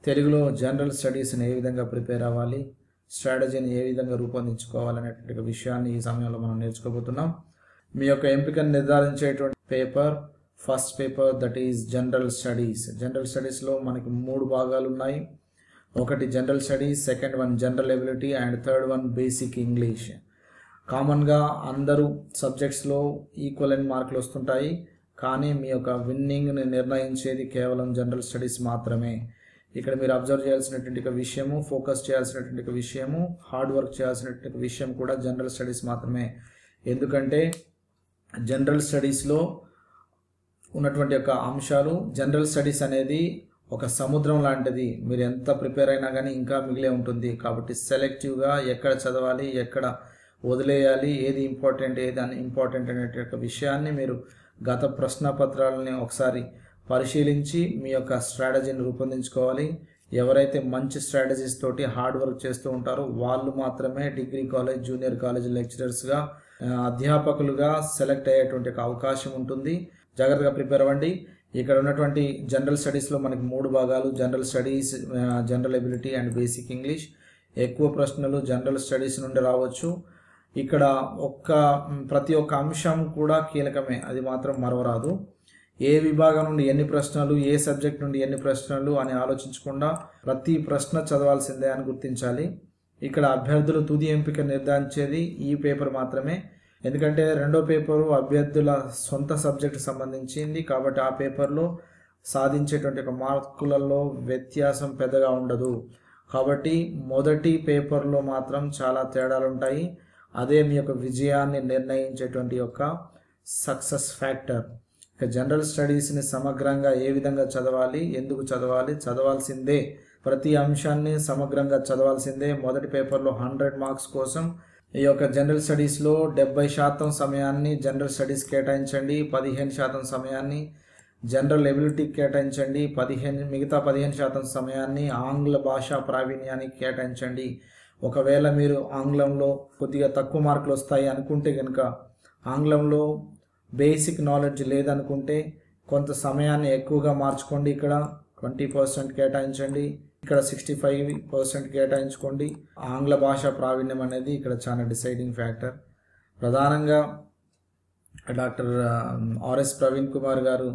తెలుగులో జనరల్ స్టడీస్ని ఏ విధంగా ప్రిపేర్ అవ్వాలి స్ట్రాటజీని ఏ విధంగా రూపొందించుకోవాలనేటువంటి ఒక విషయాన్ని ఈ సమయంలో మనం నేర్చుకోబోతున్నాం మీ యొక్క ఎంపికను నిర్ధారించేటువంటి paper first paper that is general studies general స్టడీస్లో మనకి మూడు భాగాలు ఉన్నాయి ఒకటి general studies second one general ability and third one basic English కామన్గా అందరూ సబ్జెక్ట్స్లో ఈక్వల్ అండ్ మార్కులు వస్తుంటాయి కానీ మీ యొక్క విన్నింగ్ని నిర్ణయించేది కేవలం జనరల్ స్టడీస్ మాత్రమే ఇక్కడ మీరు అబ్జర్వ్ చేయాల్సినటువంటి ఒక విషయము ఫోకస్ చేయాల్సినటువంటి ఒక విషయము హార్డ్ వర్క్ చేయాల్సినటువంటి ఒక విషయం కూడా జనరల్ స్టడీస్ మాత్రమే ఎందుకంటే జనరల్ స్టడీస్లో ఉన్నటువంటి యొక్క అంశాలు జనరల్ స్టడీస్ అనేది ఒక సముద్రం లాంటిది మీరు ఎంత ప్రిపేర్ అయినా కానీ ఇంకా మిగిలే ఉంటుంది కాబట్టి సెలెక్టివ్గా ఎక్కడ చదవాలి ఎక్కడ వదిలేయాలి ఏది ఇంపార్టెంట్ ఏది అన్ ఇంపార్టెంట్ అనే యొక్క విషయాన్ని మీరు గత ప్రశ్నపత్రాలని ఒకసారి పరిశీలించి మీ యొక్క స్ట్రాటజీని రూపొందించుకోవాలి ఎవరైతే మంచి స్ట్రాటజీస్ తోటి హార్డ్ వర్క్ చేస్తూ ఉంటారో వాళ్ళు మాత్రమే డిగ్రీ కాలేజ్ జూనియర్ కాలేజ్ లెక్చరర్స్గా అధ్యాపకులుగా సెలెక్ట్ అయ్యేటువంటి ఒక అవకాశం ఉంటుంది జాగ్రత్తగా ప్రిపేర్ అవ్వండి ఇక్కడ ఉన్నటువంటి జనరల్ స్టడీస్లో మనకి మూడు భాగాలు general studies general ability and basic English ఎక్కువ ప్రశ్నలు జనరల్ స్టడీస్ నుండి రావచ్చు ఇక్కడ ఒక్క ప్రతి ఒక్క అంశం కూడా కీలకమే అది మాత్రం మరవరాదు ఏ విభాగం నుండి ఎన్ని ప్రశ్నలు ఏ సబ్జెక్ట్ నుండి ఎన్ని ప్రశ్నలు అని ఆలోచించకుండా ప్రతి ప్రశ్న చదవాల్సిందే అని గుర్తించాలి ఇక్కడ అభ్యర్థులు తుది ఎంపిక నిర్ధారించేది ఈ పేపర్ మాత్రమే ఎందుకంటే రెండో పేపరు అభ్యర్థుల సొంత సబ్జెక్టు సంబంధించింది కాబట్టి ఆ పేపర్లో సాధించేటువంటి ఒక మార్కులలో వ్యత్యాసం పెద్దగా ఉండదు కాబట్టి మొదటి పేపర్లో మాత్రం చాలా తేడాలు ఉంటాయి అదే మీ యొక్క విజయాన్ని నిర్ణయించేటువంటి యొక్క సక్సెస్ ఫ్యాక్టర్ ఇక జనరల్ స్టడీస్ని సమగ్రంగా ఏ విధంగా చదవాలి ఎందుకు చదవాలి చదవాల్సిందే ప్రతి అంశాన్ని సమగ్రంగా చదవాల్సిందే మొదటి పేపర్లో హండ్రెడ్ మార్క్స్ కోసం ఈ యొక్క జనరల్ స్టడీస్లో డెబ్బై శాతం సమయాన్ని జనరల్ స్టడీస్ కేటాయించండి పదిహేను శాతం సమయాన్ని జనరల్ ఎబిలిటీకి కేటాయించండి పదిహేను మిగతా పదిహేను శాతం సమయాన్ని ఆంగ్ల భాషా ప్రావీణ్యానికి కేటాయించండి ఒకవేళ మీరు ఆంగ్లంలో కొద్దిగా తక్కువ మార్కులు వస్తాయి అనుకుంటే కనుక ఆంగ్లంలో బేసిక్ నాలెడ్జ్ లేదనుకుంటే కొంత సమయాన్ని ఎక్కువగా మార్చుకోండి ఇక్కడ ట్వంటీ పర్సెంట్ కేటాయించండి ఇక్కడ సిక్స్టీ ఫైవ్ పర్సెంట్ కేటాయించుకోండి ఆంగ్ల భాష ప్రావీణ్యం అనేది ఇక్కడ చాలా డిసైడింగ్ ఫ్యాక్టర్ ప్రధానంగా డాక్టర్ ఆర్ఎస్ ప్రవీణ్ కుమార్ గారు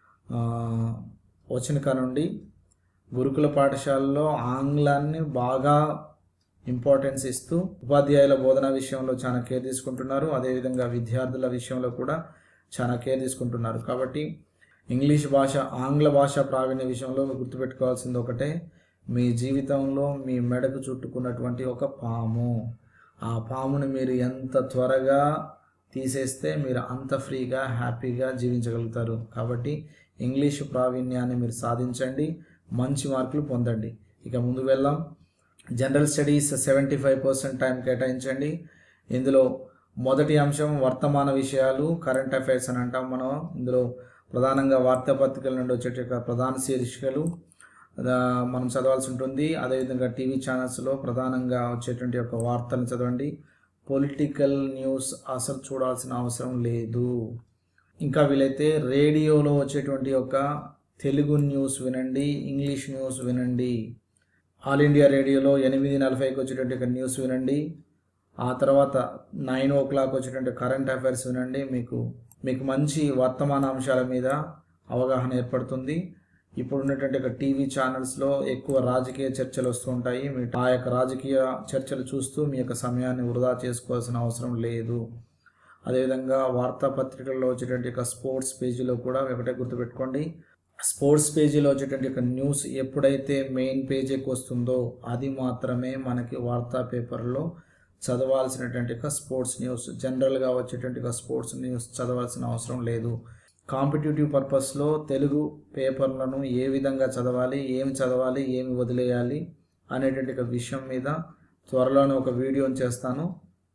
వచ్చిన నుండి గురుకుల పాఠశాలలో ఆంగ్లాన్ని బాగా ఇంపార్టెన్స్ ఇస్తూ ఉపాధ్యాయుల బోధన విషయంలో చాలా కేర్ తీసుకుంటున్నారు అదేవిధంగా విద్యార్థుల విషయంలో కూడా చాలా కేర్ తీసుకుంటున్నారు కాబట్టి ఇంగ్లీష్ భాష ఆంగ్ల భాష ప్రావీణ్య విషయంలో గుర్తుపెట్టుకోవాల్సింది ఒకటే మీ జీవితంలో మీ మెడకు చుట్టుకున్నటువంటి ఒక పాము ఆ పాముని మీరు ఎంత త్వరగా తీసేస్తే మీరు అంత ఫ్రీగా హ్యాపీగా జీవించగలుగుతారు కాబట్టి ఇంగ్లీష్ ప్రావీణ్యాన్ని మీరు సాధించండి మంచి మార్కులు పొందండి ఇక ముందు వెళ్దాం general studies seventy five percent time కేటాయించండి ఇందులో మొదటి అంశం వర్తమాన విషయాలు కరెంట్ అఫైర్స్ అని అంటాం మనం ఇందులో ప్రధానంగా వార్తాపత్రికల నుండి వచ్చే ప్రధాన శీర్షికలు మనం చదవాల్సి ఉంటుంది అదేవిధంగా టీవీ ఛానల్స్లో ప్రధానంగా వచ్చేటువంటి యొక్క వార్తలను చదవండి పొలిటికల్ న్యూస్ అసలు చూడాల్సిన అవసరం లేదు ఇంకా వీలైతే రేడియోలో వచ్చేటువంటి యొక్క తెలుగు న్యూస్ వినండి ఇంగ్లీష్ న్యూస్ వినండి ఆల్ ఇండియా రేడియోలో ఎనిమిది నలభైకి వచ్చేటువంటి ఒక న్యూస్ వినండి ఆ తర్వాత నైన్ ఓ క్లాక్ వచ్చేటువంటి కరెంట్ అఫైర్స్ వినండి మీకు మీకు మంచి వర్తమాన అంశాల మీద అవగాహన ఏర్పడుతుంది ఇప్పుడు ఉన్నటువంటి ఒక టీవీ ఛానల్స్లో ఎక్కువ రాజకీయ చర్చలు వస్తూ ఉంటాయి మీ ఆ యొక్క రాజకీయ చర్చలు చూస్తూ మీ యొక్క సమయాన్ని వృధా చేసుకోవాల్సిన అవసరం లేదు అదేవిధంగా వార్తాపత్రికల్లో వచ్చేటువంటి ఒక స్పోర్ట్స్ పేజీలో కూడా ఒకటే గుర్తుపెట్టుకోండి స్పోర్ట్స్ పేజీలో వచ్చేటువంటి ఒక న్యూస్ ఎప్పుడైతే మెయిన్ పేజీకి వస్తుందో అది మాత్రమే మనకి వార్తా పేపర్లో చదవాల్సినటువంటి ఒక స్పోర్ట్స్ న్యూస్ జనరల్గా వచ్చేటువంటి ఒక స్పోర్ట్స్ న్యూస్ చదవాల్సిన అవసరం లేదు కాంపిటేటివ్ పర్పస్లో తెలుగు పేపర్లను ఏ విధంగా చదవాలి ఏమి చదవాలి ఏమి వదిలేయాలి అనేటువంటి ఒక విషయం మీద త్వరలోనే ఒక వీడియోని చేస్తాను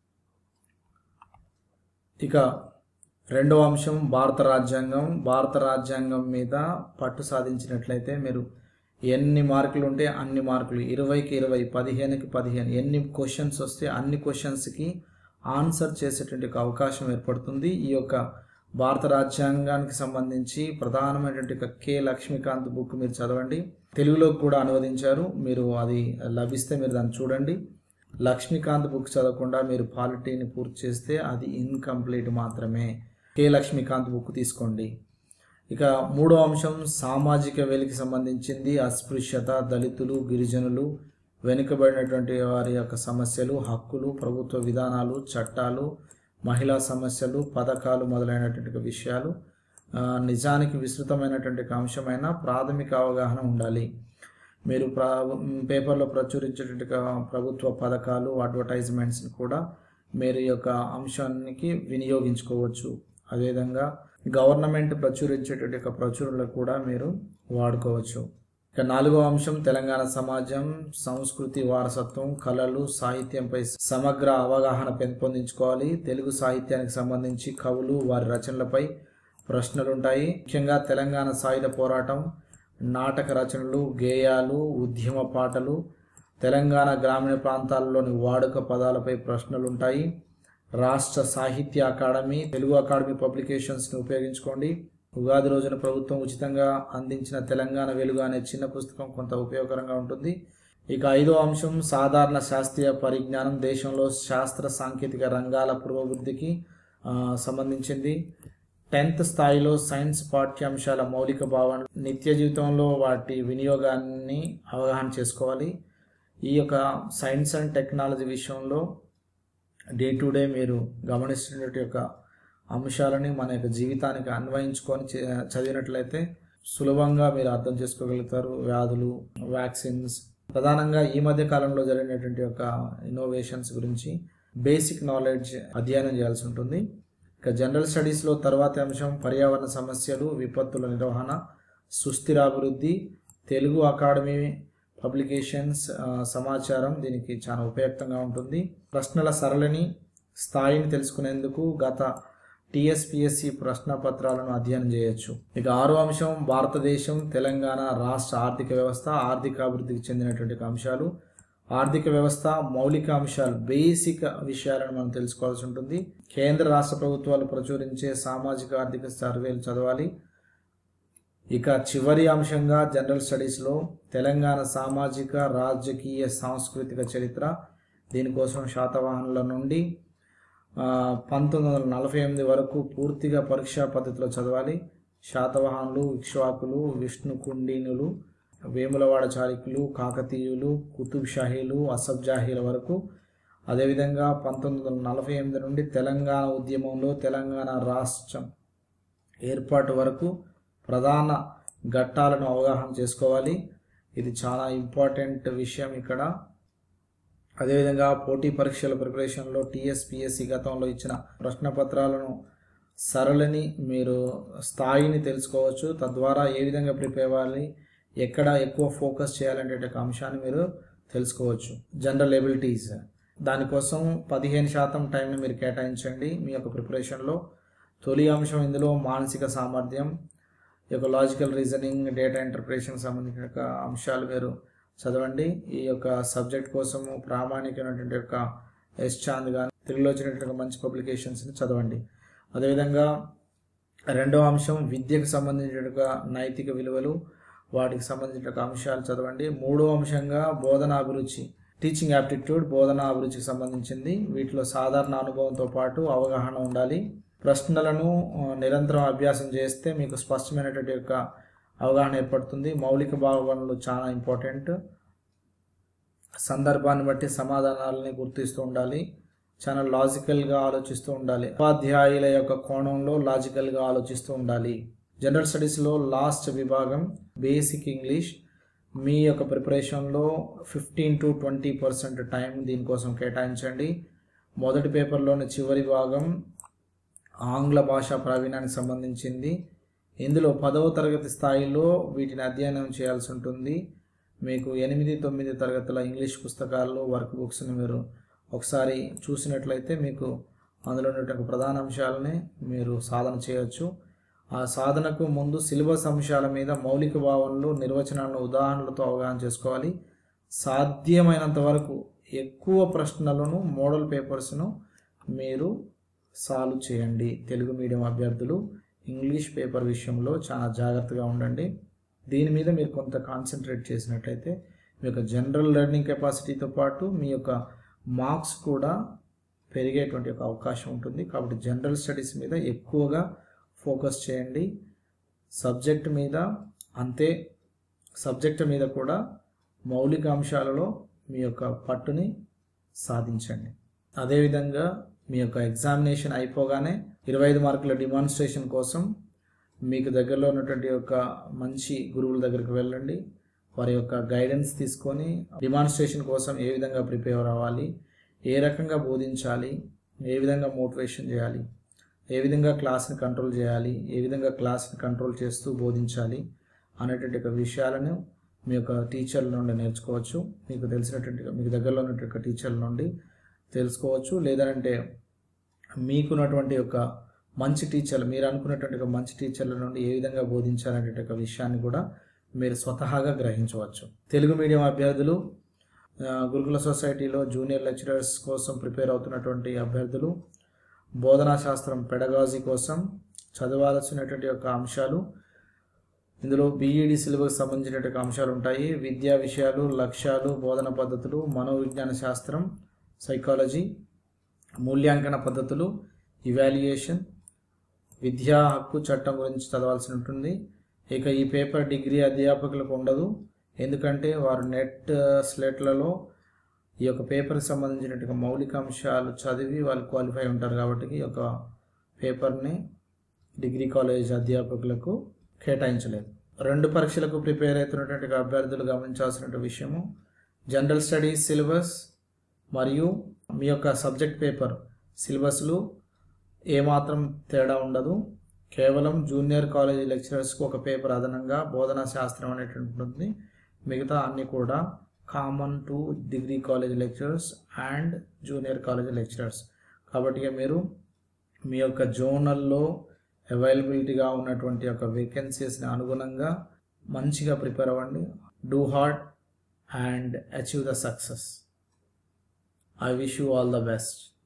ఇక రెండవ అంశం భారత రాజ్యాంగం భారత రాజ్యాంగం మీద పట్టు సాధించినట్లయితే మీరు ఎన్ని మార్కులు ఉంటే అన్ని మార్కులు ఇరవైకి ఇరవై పదిహేనుకి పదిహేను ఎన్ని క్వశ్చన్స్ వస్తే అన్ని క్వశ్చన్స్కి ఆన్సర్ చేసేటువంటి ఒక అవకాశం ఏర్పడుతుంది ఈ యొక్క భారత రాజ్యాంగానికి సంబంధించి ప్రధానమైనటువంటి ఒక కె లక్ష్మీకాంత్ బుక్ మీరు చదవండి తెలుగులోకి కూడా అనువదించారు మీరు అది లభిస్తే మీరు దాన్ని చూడండి లక్ష్మీకాంత్ బుక్ చదవకుండా మీరు పాలిటీని పూర్తి చేస్తే అది ఇన్కంప్లీట్ మాత్రమే కే లక్ష్మీకాంత్ బుక్ తీసుకోండి ఇక మూడో అంశం సామాజిక వేలికి సంబంధించింది అస్పృశ్యత దళితులు గిరిజనులు వెనుకబడినటువంటి వారి యొక్క సమస్యలు హక్కులు ప్రభుత్వ విధానాలు చట్టాలు మహిళా సమస్యలు పథకాలు మొదలైనటువంటి విషయాలు ఆ, నిజానికి విస్తృతమైనటువంటి ఒక అంశమైన ప్రాథమిక అవగాహన ఉండాలి మీరు ప్ర పేపర్లో ప్రచురించేటువంటి క- ప్రభుత్వ పథకాలు అడ్వర్టైజ్మెంట్స్ని కూడా మీరు ఈ యొక్క అంశానికి వినియోగించుకోవచ్చు అదేవిధంగా గవర్నమెంట్ ప్రచురించేటువంటి యొక్క ప్రచురణలు కూడా మీరు వాడుకోవచ్చు ఇక నాలుగో అంశం తెలంగాణ సమాజం సంస్కృతి వారసత్వం కళలు సాహిత్యంపై సమగ్ర అవగాహన పెంపొందించుకోవాలి తెలుగు సాహిత్యానికి సంబంధించి కవులు వారి రచనలపై ప్రశ్నలు ఉంటాయి ముఖ్యంగా తెలంగాణ సాయుధ పోరాటం నాటక రచనలు గేయాలు ఉద్యమ పాటలు తెలంగాణ గ్రామీణ ప్రాంతాల్లోని వాడుక పదాలపై ప్రశ్నలు ఉంటాయి రాష్ట్ర సాహిత్య అకాడమీ తెలుగు అకాడమీ పబ్లికేషన్స్ని ఉపయోగించుకోండి ఉగాది రోజున ప్రభుత్వం ఉచితంగా అందించిన తెలంగాణ వెలుగు అనే చిన్న పుస్తకం కొంత ఉపయోగకరంగా ఉంటుంది ఇక ఐదో అంశం సాధారణ శాస్త్రీయ పరిజ్ఞానం దేశంలో శాస్త్ర సాంకేతిక రంగాల పురోభివృద్ధికి ఆ, సంబంధించింది టెన్త్ స్థాయిలో సైన్స్ పాఠ్యాంశాల మౌలిక భావన నిత్య జీవితంలో వాటి వినియోగాన్ని అవగాహన చేసుకోవాలి ఈ యొక్క సైన్స్ అండ్ టెక్నాలజీ విషయంలో డే టు డే మీరు గమనిస్తున్నటువంటి యొక్క అంశాలని మన యొక్క జీవితానికి అన్వయించుకొని చే- చదివినట్లయితే సులభంగా మీరు అర్థం చేసుకోగలుగుతారు వ్యాధులు వ్యాక్సిన్స్ ప్రధానంగా ఈ మధ్య కాలంలో జరిగినటువంటి యొక్క ఇన్నోవేషన్స్ గురించి బేసిక్ నాలెడ్జ్ అధ్యయనం చేయాల్సి ఉంటుంది ఇక జనరల్ స్టడీస్లో తర్వాతి అంశం పర్యావరణ సమస్యలు విపత్తుల నిర్వహణ సుస్థిర అభివృద్ధి తెలుగు అకాడమీ పబ్లికేషన్స్ ఆ, సమాచారం దీనికి చాలా ఉపయుక్తంగా ఉంటుంది ప్రశ్నల సరళిని స్థాయిని తెలుసుకునేందుకు గత టిఎస్పిఎస్సి ప్రశ్న పత్రాలను అధ్యయనం చేయొచ్చు ఇక ఆరో అంశం భారతదేశం తెలంగాణ రాష్ట్ర ఆర్థిక వ్యవస్థ ఆర్థిక అభివృద్ధికి చెందినటువంటి అంశాలు ఆర్థిక వ్యవస్థ మౌలిక అంశాలు బేసిక్ విషయాలను మనం తెలుసుకోవాల్సి ఉంటుంది కేంద్ర రాష్ట్ర ప్రభుత్వాలు ప్రచురించే సామాజిక ఆర్థిక సర్వేలు చదవాలి ఇక చివరి అంశంగా జనరల్ స్టడీస్లో తెలంగాణ సామాజిక రాజకీయ సాంస్కృతిక చరిత్ర దీనికోసం శాతవాహనుల నుండి ఆ, పంతొమ్మిది వందల నలభై ఎనిమిది వరకు పూర్తిగా పరీక్షా పద్ధతిలో చదవాలి శాతవాహనులు ఇక్ష్వాకులు విష్ణు కుండినులు వేములవాడ చాళుక్యులు కాకతీయులు కుతుబ్ షాహీలు అసఫ్ జాహీల వరకు అదేవిధంగా పంతొమ్మిది వందల నలభై ఎనిమిది నుండి తెలంగాణ ఉద్యమంలో తెలంగాణ రాష్ట్రం ఏర్పాటు వరకు ప్రధాన ఘట్టాలను అవగాహన చేసుకోవాలి ఇది చాలా ఇంపార్టెంట్ విషయం ఇక్కడ అదేవిధంగా పోటీ పరీక్షల ప్రిపరేషన్లో టీఎస్పిఎస్సి గతంలో ఇచ్చిన ప్రశ్నపత్రాలను సరళిని మీరు స్థాయిని తెలుసుకోవచ్చు తద్వారా ఏ విధంగా ప్రిపేర్ అవ్వాలి ఎక్కడ ఎక్కువ ఫోకస్ చేయాలనే ఒక అంశాన్ని మీరు తెలుసుకోవచ్చు జనరల్ ఎబిలిటీస్ దానికోసం పదిహేను శాతం టైంని మీరు కేటాయించండి మీ యొక్క ప్రిపరేషన్లో తొలి అంశం ఇందులో మానసిక సామర్థ్యం ఈ యొక్క లాజికల్ రీజనింగ్ డేటా ఇంటర్ప్రిటేషన్ సంబంధించిన యొక్క అంశాలు మీరు చదవండి ఈ యొక్క సబ్జెక్ట్ కోసము ప్రామాణికమైనటువంటి యొక్క ఎస్ చాంద్ కానీ తెలుగులో వచ్చినటువంటి మంచి పబ్లికేషన్స్ని చదవండి అదేవిధంగా రెండవ అంశం విద్యకు సంబంధించిన నైతిక విలువలు వాటికి సంబంధించిన అంశాలు చదవండి మూడో అంశంగా బోధన అభిరుచి టీచింగ్ యాప్టిట్యూడ్ బోధన అభిరుచికి సంబంధించింది వీటిలో సాధారణ అనుభవంతో పాటు అవగాహన ఉండాలి ప్రశ్నలను ఆ, నిరంతరం అభ్యాసం చేస్తే మీకు స్పష్టమైనటువంటి యొక్క అవగాహన ఏర్పడుతుంది మౌలిక భావనలు చాలా ఇంపార్టెంట్ సందర్భాన్ని బట్టి సమాధానాలని గుర్తిస్తూ ఉండాలి చాలా లాజికల్గా ఆలోచిస్తూ ఉండాలి ఉపాధ్యాయుల యొక్క కోణంలో లాజికల్గా ఆలోచిస్తూ ఉండాలి జనరల్ స్టడీస్లో లాస్ట్ విభాగం బేసిక్ ఇంగ్లీష్ మీ యొక్క ప్రిపరేషన్లో fifteen to twenty percent time దీనికోసం కేటాయించండి మొదటి పేపర్లోని చివరి భాగం ఆంగ్ల భాషా ప్రావీణ్యానికి సంబంధించింది ఇందులో పదవ తరగతి స్థాయిలో వీటిని అధ్యయనం చేయాల్సి ఉంటుంది మీకు ఎనిమిది తొమ్మిది తరగతుల ఇంగ్లీష్ పుస్తకాల్లో వర్క్ బుక్స్ని మీరు ఒకసారి చూసినట్లయితే మీకు అందులో ఉన్నటువంటి ప్రధాన అంశాలని మీరు సాధన చేయవచ్చు ఆ సాధనకు ముందు సిలబస్ అంశాల మీద మౌలిక భావనలు నిర్వచనాలను ఉదాహరణలతో అవగాహన చేసుకోవాలి సాధ్యమైనంత వరకు ఎక్కువ ప్రశ్నలను మోడల్ పేపర్స్ను మీరు సాల్వ్ చేయండి తెలుగు మీడియం అభ్యర్థులు ఇంగ్లీష్ పేపర్ విషయంలో చాలా జాగ్రత్తగా ఉండండి దీని మీద మీరు కొంత కాన్సన్ట్రేట్ చేసినట్లయితే మీ యొక్క జనరల్ లెర్నింగ్ కెపాసిటీతో పాటు మీ యొక్క మార్క్స్ కూడా పెరిగేటువంటి ఒక అవకాశం ఉంటుంది కాబట్టి జనరల్ స్టడీస్ మీద ఎక్కువగా ఫోకస్ చేయండి సబ్జెక్ట్ మీద అంతే సబ్జెక్ట్ మీద కూడా మౌలిక అంశాలలో మీ యొక్క పట్టుని సాధించండి అదేవిధంగా మీ యొక్క ఎగ్జామినేషన్ అయిపోగానే ఇరవై ఐదు మార్కుల డిమాన్స్ట్రేషన్ కోసం మీకు దగ్గరలో ఉన్నటువంటి ఒక మంచి గురువుల దగ్గరికి వెళ్ళండి వారి యొక్క గైడెన్స్ తీసుకొని డిమాన్స్ట్రేషన్ కోసం ఏ విధంగా ప్రిపేర్ అవ్వాలి ఏ రకంగా బోధించాలి ఏ విధంగా మోటివేషన్ చేయాలి ఏ విధంగా క్లాస్ని కంట్రోల్ చేయాలి ఏ విధంగా క్లాస్ని కంట్రోల్ చేస్తూ బోధించాలి అనేటువంటి ఒక విషయాలను మీ యొక్క టీచర్ల నుండి నేర్చుకోవచ్చు మీకు తెలిసినటువంటి మీకు దగ్గరలో ఉన్నటువంటి టీచర్ల నుండి తెలుసుకోవచ్చు లేదంటే మీకున్నటువంటి ఒక మంచి టీచర్లు మీరు అనుకున్నటువంటి ఒక మంచి టీచర్ల నుండి ఏ విధంగా బోధించాలనే ఒక విషయాన్ని కూడా మీరు స్వతహాగా గ్రహించవచ్చు తెలుగు మీడియం అభ్యర్థులు ఆ, గురుకుల సొసైటీలో జూనియర్ లెక్చరర్స్ కోసం ప్రిపేర్ అవుతున్నటువంటి అభ్యర్థులు బోధనా శాస్త్రం పెడగాజీ కోసం చదవాల్సినటువంటి యొక్క అంశాలు ఇందులో బీఈడి సిలబస్ సంబంధించినటువంటి అంశాలు ఉంటాయి విద్యా విషయాలు లక్ష్యాలు బోధన పద్ధతులు మనోవిజ్ఞాన శాస్త్రం సైకాలజీ మూల్యాంకన పద్ధతులు ఇవాల్యుయేషన్ విద్యా హక్కు చట్టం గురించి చదవాల్సి ఉంటుంది ఇక ఈ పేపర్ డిగ్రీ అధ్యాపకులకు ఉండదు ఎందుకంటే వారు నెట్ స్లెట్లలో ఈ యొక్క పేపర్కి సంబంధించినటువంటి మౌలిక అంశాలు చదివి వాళ్ళు క్వాలిఫై ఉంటారు కాబట్టి ఈ యొక్క పేపర్ని డిగ్రీ కాలేజ్ అధ్యాపకులకు కేటాయించలేదు రెండు పరీక్షలకు ప్రిపేర్ అవుతున్నటువంటి అభ్యర్థులు గమనించాల్సిన విషయము జనరల్ స్టడీస్ సిలబస్ మరియు మీ యొక్క సబ్జెక్ట్ పేపర్ సిలబస్లు ఏమాత్రం తేడా ఉండదు కేవలం జూనియర్ కాలేజ్ లెక్చరర్స్కి ఒక పేపర్ అదనంగా బోధనా శాస్త్రం అనేటువంటి ఉంటుంది మిగతా అన్నీ కూడా common to degree college lecturers and junior college lecturers కాబట్టి ఇక మీరు మీ యొక్క జోనల్లో అవైలబిలిటీగా ఉన్నటువంటి యొక్క వేకెన్సీస్ని అనుగుణంగా మంచిగా ప్రిపేర్ అవ్వండి do hard and achieve the success I wish you all the best